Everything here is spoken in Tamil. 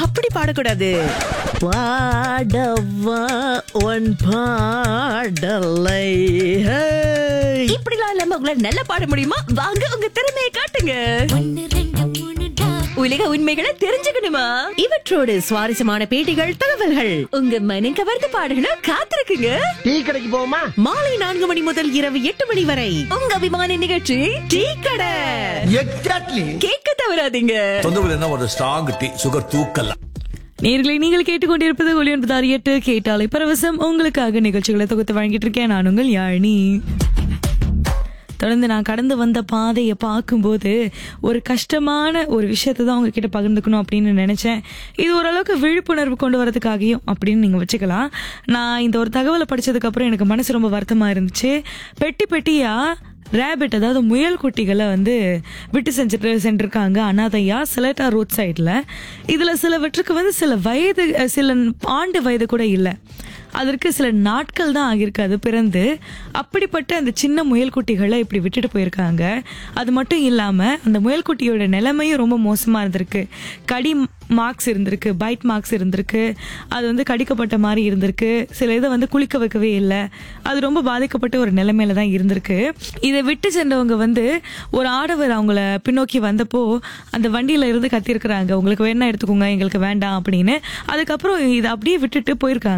அப்படி பாடக்கூடாது பாடவா உன் பாடலை ஹே. இப்படிலாம் இல்லாம உங்களால நல்லா பாட முடியுமா வாங்க உங்க திறமையை காட்டுங்க உலக உண்மைகளை தெரிஞ்சுக்கணுமா இவற்றோடு சுவாரஸ்யமான பேட்டிகள் தகவல்கள் உங்க மனம் கவர்ந்த பாடல்களை காத்திருக்குங்க டீ கடைக்கு போவோமா மாலை நான்கு மணி முதல் இரவு எட்டு மணி வரை உங்க அபிமான நிகழ்ச்சி டீ கடை எக்ஸாக்ட்லி கேட்க தவறாதீங்க தொந்தரவு என்ன ஒரு ஸ்ட்ராங் டீ சுகர் தூக்கல நேர்களை நீங்கள் கேட்டுக்கொண்டிருப்பது ஒளி ஒன்பதாறு எட்டு கேட்டாலை பரவசம் உங்களுக்காக நிகழ்ச்சிகளை தொகுத்து வழங்கிட்டு இருக்கேன் நான் உங்கள் யாழினி தொடர்ந்து நான் கடந்து வந்த பாதையை பார்க்கும்போது ஒரு கஷ்டமான ஒரு விஷயத்தை தான் உங்ககிட்ட பகிர்ந்துக்கணும் அப்படின்னு நினைச்சேன் இது ஓரளவுக்கு விழிப்புணர்வு கொண்டு வரதுக்காகவும் அப்படின்னு நீங்க வச்சுக்கலாம் நான் இந்த ஒரு தகவலை படிச்சதுக்கு அப்புறம் எனக்கு மனசு ரொம்ப வருத்தமா இருந்துச்சு பெட்டி பெட்டியா ரேபிட் அதாவது முயல் குட்டிகளை வந்து விட்டு செஞ்சுட்டு சென்றிருக்காங்க அனாதையா சிலேட்டா ரோட் சைடில் இதில் சிலவற்றுக்கு வந்து சில வயது அஹ், சில ஆண்டு வயது கூட இல்லை அதற்கு சில நாட்கள் தான் ஆகியிருக்கு அது பிறந்து அப்படிப்பட்ட அந்த சின்ன முயல் குட்டிகளை இப்படி விட்டுட்டு போயிருக்காங்க அது மட்டும் இல்லாமல் அந்த முயல் குட்டியோட நிலைமையும் ரொம்ப மோசமாக இருந்திருக்கு கடி மார்க்ஸ் இருந்திருக்கு பைட் மார்க்ஸ் இருந்திருக்கு அது வந்து கடிக்கப்பட்ட மாதிரி இருந்திருக்கு சில இதை வந்து குளிக்க வைக்கவே இல்லை அது ரொம்ப பாதிக்கப்பட்ட ஒரு நிலைமையில தான் இருந்திருக்கு இதை விட்டு சென்றவங்க வந்து ஒரு ஆடவர் அவங்கள பின்னோக்கி வந்தப்போ அந்த வண்டியில இருந்து கத்திருக்கிறாங்க உங்களுக்கு வேணா எடுத்துக்கோங்க எங்களுக்கு வேண்டாம் அப்படின்னு அதுக்கப்புறம் இதை அப்படியே விட்டுட்டு போயிருக்காங்க